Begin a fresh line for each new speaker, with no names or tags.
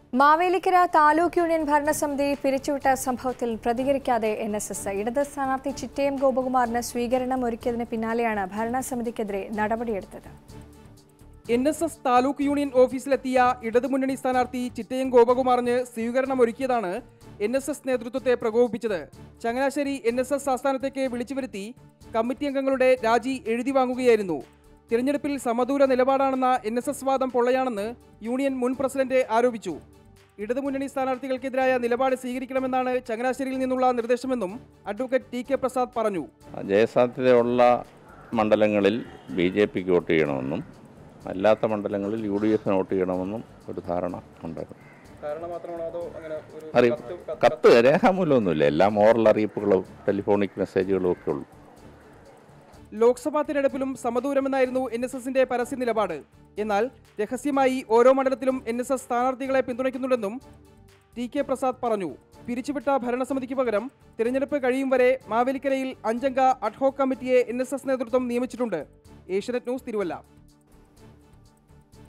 Mavelikkara taluk union ഭരണസമിതി പിരിച്ചുവിട്ട സംഭവത്തിൽ പ്രതികരിക്കാതെ എൻ എസ് എസ് ഇടത് സ്ഥാനാർത്ഥി ചിറ്റയം ഗോപകുമാറിന് സ്വീകരണം ഒരുക്കിയതിന് പിന്നാലെയാണ് ഭരണസമിതിക്കെതിരെ നടപടിയെടുത്തത്
N S S taluk union ഓഫീസിലെത്തിയ ഇടതുമുന്നണി സ്ഥാനാർത്ഥി ചിറ്റയം ഗോപകുമാറിന് സ്വീകരണം ഒരുക്കിയതാണ് എൻ എസ് എസ് നേതൃത്വത്തെ പ്രകോപിപ്പിച്ചത് ചങ്ങനാശ്ശേരി എൻ എസ് എസ് ആസ്ഥാനത്തേക്ക് വിളിച്ചു വരുത്തി കമ്മിറ്റി അംഗങ്ങളുടെ രാജി എഴുതി വാങ്ങുകയായിരുന്നു തിരഞ്ഞെടുപ്പിൽ സമദൂര നിലപാടാണെന്ന എൻ എസ് എസ് വാദം പൊള്ളയാണെന്ന് യൂണിയൻ മുൻ പ്രസിഡന്റ് ആരോപിച്ചു ഇടതുമുന്നണി സ്ഥാനാർത്ഥികൾക്കെതിരായ നിലപാട് സ്വീകരിക്കണമെന്നാണ് ചങ്ങനാശ്ശേരിയിൽ നിന്നുള്ള നിർദ്ദേശമെന്നും അഡ്വക്കേറ്റ് ടി കെ പ്രസാദ് പറഞ്ഞു
ജയസാധ്യതയുള്ള മണ്ഡലങ്ങളിൽ ബി ജെ പിക്ക് വോട്ട് ചെയ്യണമെന്നും അല്ലാത്ത മണ്ഡലങ്ങളിൽ യു ഡി എഫിന് വോട്ട് ചെയ്യണമെന്നും ഒരു ധാരണ ഉണ്ടായിരുന്നു അറിയിപ്പ് കത്ത് രേഖാമൂലമൊന്നുമില്ല എല്ലാം ഓറൽ അറിയിപ്പുകളും ടെലിഫോണിക് മെസ്സേജുകളും ഒക്കെ ഉള്ളൂ
ലോക്സഭാ തിരഞ്ഞെടുപ്പിലും സമദൂരമെന്നായിരുന്നു എൻ എസ് എസിന്റെ പരസ്യ നിലപാട് എന്നാൽ രഹസ്യമായി ഓരോ മണ്ഡലത്തിലും എൻ എസ് എസ് സ്ഥാനാർത്ഥികളെ പിന്തുണയ്ക്കുന്നുണ്ടെന്നും ടി കെ പ്രസാദ് പറഞ്ഞു പിരിച്ചുവിട്ട ഭരണസമിതിക്ക് പകരം തിരഞ്ഞെടുപ്പ് കഴിയും വരെ മാവേലിക്കരയിൽ അഞ്ചംഗ അഡ്ഹോക് കമ്മിറ്റിയെ എൻ എസ് എസ് നേതൃത്വം നിയമിച്ചിട്ടുണ്ട് ഏഷ്യനെറ്റ് ന്യൂസ് തിരുവല്ല